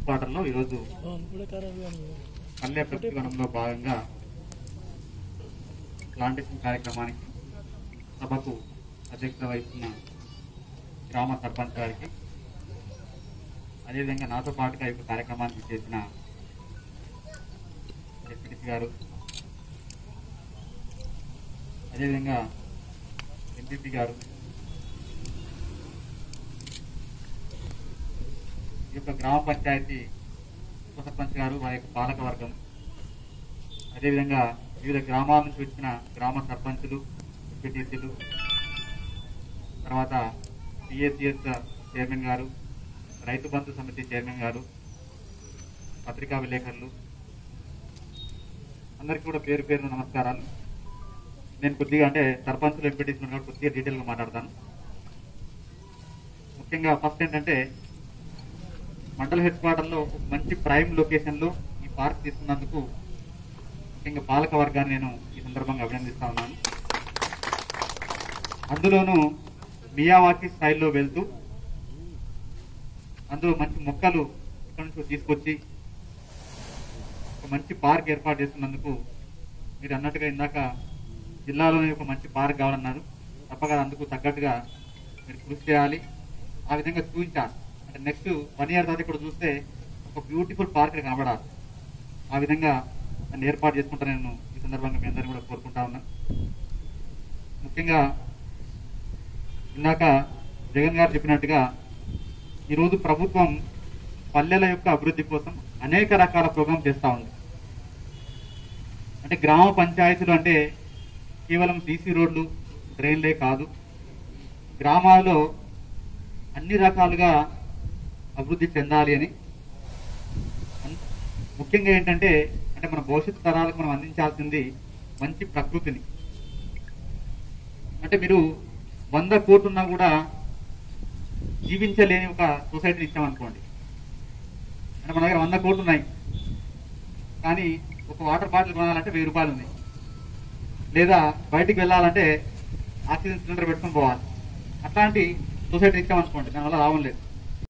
క్వార్టర్లో ఈరోజు పల్లె ప్రతివనంలో భాగంగా ప్లాంటేషన్ కార్యక్రమానికి సభకు అధ్యక్షత వహిస్తున్న గ్రామ సర్పంచ్ గారికి అదేవిధంగా నాతో పాటుగా ఈ యొక్క కార్యక్రమానికి చేసిన డిప్యూటీ గారు అదేవిధంగా ఎంపీపీ గారు ఈ యొక్క గ్రామ పంచాయతీ ఉప సర్పంచ్ గారు వారి యొక్క పాలక వర్గం అదేవిధంగా వివిధ గ్రామాల నుంచి వచ్చిన గ్రామ సర్పంచులు ఎంపీటీసీలు తర్వాత పిఏసిఎస్ చైర్మన్ గారు రైతు బంధు సమితి చైర్మన్ గారు పత్రికా విలేకరులు అందరికీ కూడా పేరు పేరు నమస్కారాలు నేను కొద్దిగా అంటే సర్పంచులు ఎంపీటీసీలు కాబట్టి కొద్దిగా డీటెయిల్గా మాట్లాడతాను ముఖ్యంగా ఫస్ట్ ఏంటంటే మండల హెడ్ క్వార్టర్లో ఒక మంచి ప్రైమ్ లొకేషన్లో ఈ పార్క్ తీసుకున్నందుకు ముఖ్యంగా పాలక వర్గాన్ని నేను ఈ సందర్భంగా అభినందిస్తా ఉన్నాను అందులోనూ మియావాకి స్టైల్లో వెళ్తూ అందులో మంచి మొక్కలు ఇక్కడ నుంచి తీసుకొచ్చి ఒక మంచి పార్క్ ఏర్పాటు చేస్తున్నందుకు మీరు అన్నట్టుగా ఇందాక జిల్లాలోనే ఒక మంచి పార్క్ కావాలన్నారు తప్పక అందుకు తగ్గట్టుగా మీరు కృషి చేయాలి ఆ విధంగా చూపించాలి అంటే నెక్స్ట్ వన్ ఇయర్ తర్వాత ఇక్కడ చూస్తే ఒక బ్యూటిఫుల్ పార్క్ కనబడాలి ఆ విధంగా దాన్ని ఏర్పాటు చేసుకుంటా నేను ఈ సందర్భంగా మీ అందరినీ కూడా కోరుకుంటా ఉన్నాను ముఖ్యంగా ఇందాక జగన్ గారు చెప్పినట్టుగా ఈరోజు ప్రభుత్వం పల్లెల యొక్క అభివృద్ధి కోసం అనేక రకాల ప్రోగ్రాం చేస్తూ ఉంది అంటే గ్రామ పంచాయతీలు అంటే కేవలం సీసీ రోడ్లు డ్రైన్లే కాదు గ్రామాల్లో అన్ని రకాలుగా అభివృద్ధి చెందాలి అని అన్- ముఖ్యంగా ఏంటంటే అంటే మన భవిష్యత్తు తరాలకు మనం అందించాల్సింది మంచి ప్రకృతిని అంటే మీరు వంద కోట్లున్నా కూడా జీవించలేని ఒక సొసైటీని ఇచ్చామనుకోండి అంటే మన దగ్గర వంద కోట్లు ఉన్నాయి కానీ ఒక వాటర్ బాటిల్ కొనాలంటే వెయ్యి రూపాయలు ఉంది లేదా బయటికి వెళ్ళాలంటే ఆక్సిజన్ సిలిండర్ పెట్టుకొని పోవాలి అట్లాంటి సొసైటీ ఇచ్చామనుకోండి దానివల్ల లాభం లేదు